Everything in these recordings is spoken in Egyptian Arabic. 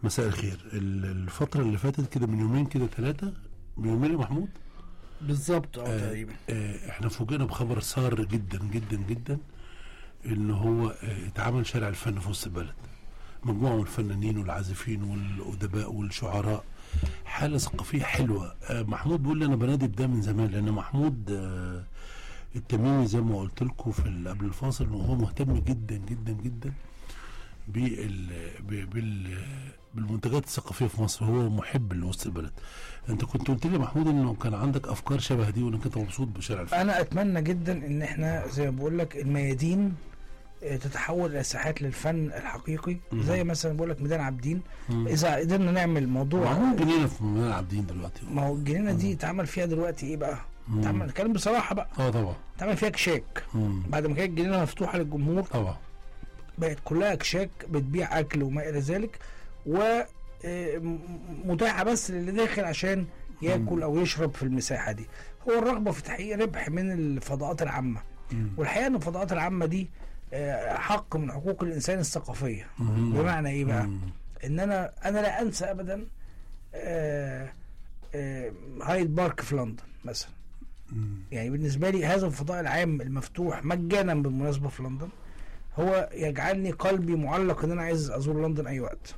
مساء الخير ال- الفترة اللي فاتت كده من يومين كده ثلاثة من يومين يا محمود بالظبط اه آه، تقريبا آه احنا فوجئنا بخبر سار جدا جدا جدا ان هو آه اتعمل شارع الفن في وسط البلد مجموعة من الفنانين والعازفين والأدباء والشعراء حالة ثقافية حلوة آه محمود بيقول لي أنا بنادي بده من زمان لأن محمود آه التميمي زي ما قلت لكم في ال- قبل الفاصل إن هو مهتم جدا جدا جدا بال ب- بال بالمنتجات الثقافيه في مصر هو محب لوسط البلد انت كنت قلت لي يا محمود انه كان عندك افكار شبه دي وانك انت مبسوط بشارع الفن انا اتمنى جدا ان احنا زي ما بقول لك الميادين آه، تتحول الى ساحات للفن الحقيقي مم. زي مثلا بقول لك ميدان عابدين مم. اذا قدرنا نعمل موضوع معمول جنينه في ميدان عابدين دلوقتي ما هو الجنينه دي اتعمل فيها دلوقتي ايه بقى؟ مم. اتعمل نتكلم بصراحه بقى اه طبعا اتعمل فيها كشاك مم. بعد ما كانت الجنينه مفتوحه للجمهور طبعا بقت كلها كشاك بتبيع اكل وما الى ذلك و آه، م- متاحه بس للي داخل عشان ياكل او يشرب في المساحه دي هو الرغبه في تحقيق ربح من الفضاءات العامه مم. والحقيقه ان الفضاءات العامه دي آه، حق من حقوق الانسان الثقافيه مم. بمعنى ايه بقى؟ مم. ان انا انا لا انسى ابدا آه، آه، هايد بارك في لندن مثلا مم. يعني بالنسبه لي هذا الفضاء العام المفتوح مجانا بالمناسبه في لندن هو يجعلني قلبي معلق ان انا عايز ازور لندن اي وقت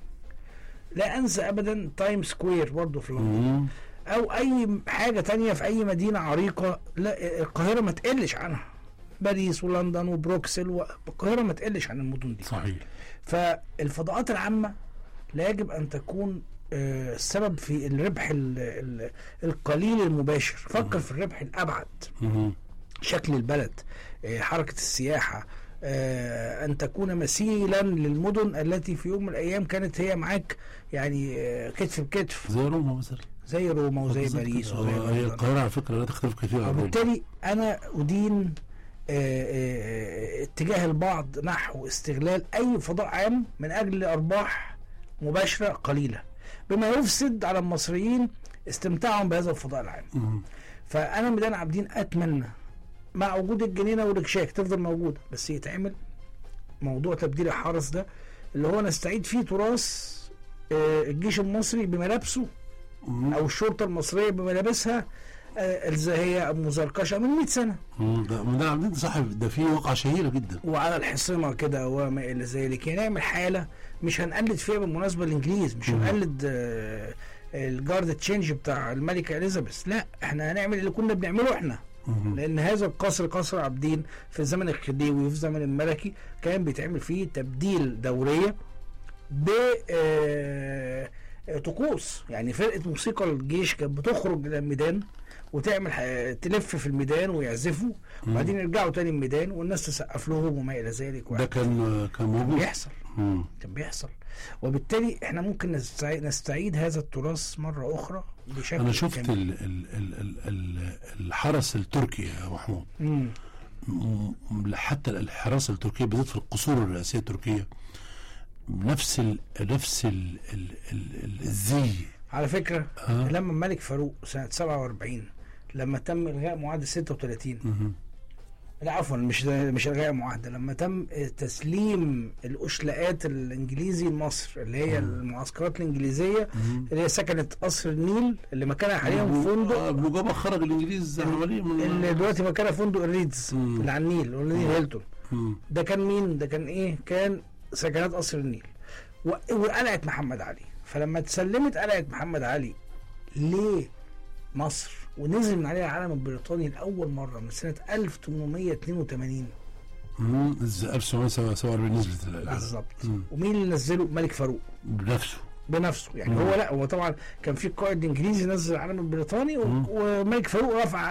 لا انسى ابدا تايم سكوير برضه في لندن مم. او اي حاجه تانية في اي مدينه عريقه لا القاهره ما تقلش عنها باريس ولندن وبروكسل والقاهره ما تقلش عن المدن دي صحيح فالفضاءات العامة لا يجب أن تكون آه، السبب في الربح ال- ال- القليل المباشر فكر في الربح الأبعد مم. شكل البلد آه، حركة السياحة آه، أن تكون مثيلا للمدن التي في يوم من الأيام كانت هي معاك يعني آه، كتف بكتف زي روما مثلا زي روما وزي بالظبط باريس كده. وزي آه، هي لندن. القاهره على فكره لا تختلف كثير عن روما وبالتالي انا ادين آه، آه، اتجاه البعض نحو استغلال اي فضاء عام من اجل ارباح مباشره قليله بما يفسد على المصريين استمتاعهم بهذا الفضاء العام مم. فانا ميدان عابدين اتمنى مع وجود الجنينه والكشاك تفضل موجوده بس يتعمل موضوع تبديل الحرس ده اللي هو نستعيد فيه تراث آه، الجيش المصري بملابسه مم. او الشرطه المصريه بملابسها آه، الزاهيه مزركشه من 100 سنه مم. ده ميدان عابدين ده صاحب ده فيه واقعه شهيره جدا وعلى الحصينه كده وما الى ذلك يعني نعمل حاله مش هنقلد فيها بالمناسبه الانجليز مش مم. هنقلد آه، الجارد تشينج بتاع الملكه اليزابيث لا احنا هنعمل اللي كنا بنعمله احنا مم. لان هذا القصر قصر عابدين في الزمن الخديوي وفي الزمن الملكي كان بيتعمل فيه تبديل دوريه ب آه، آه، طقوس يعني فرقه موسيقى الجيش كانت بتخرج الى الميدان وتعمل ح- تلف في الميدان ويعزفوا وبعدين يرجعوا تاني الميدان والناس تسقف لهم وما الى ذلك ده كان كان موجود بيحصل مم. كان بيحصل وبالتالي احنا ممكن نستعيد, نستعيد هذا التراث مره اخرى بشكل انا شفت كامل. ال ال ال ال ال الحرس التركي يا محمود مم. م- حتى الحراسه التركيه بالذات في القصور الرئاسيه التركيه نفس ال نفس ال ال ال ال الزي على فكره آه. لما الملك فاروق سنه 47 لما تم الغاء معاهده 36 مهم. لا عفوا مش مش الغاء المعاهده لما تم تسليم الاشلاءات الانجليزي لمصر اللي هي المعسكرات الانجليزيه مهم. اللي هي سكنت قصر النيل اللي مكانها حاليا آه، فندق بمجابة خرج الانجليز عمليه من اللي دلوقتي مكانها فندق الريدز مم. اللي على النيل والنيل هيلتون مم. ده كان مين؟ ده كان ايه؟ كان سكنات قصر النيل و- وقلعه محمد علي فلما اتسلمت قلعه محمد علي ليه مصر ونزل من عليها العلم البريطاني لاول مره من سنه 1882 مم. الز- 1947 نزلت العالم بالظبط مم. ومين اللي نزله؟ ملك فاروق بنفسه بنفسه يعني مم. هو لا هو طبعا كان في قائد انجليزي نزل العلم البريطاني و- مم. وملك فاروق رفع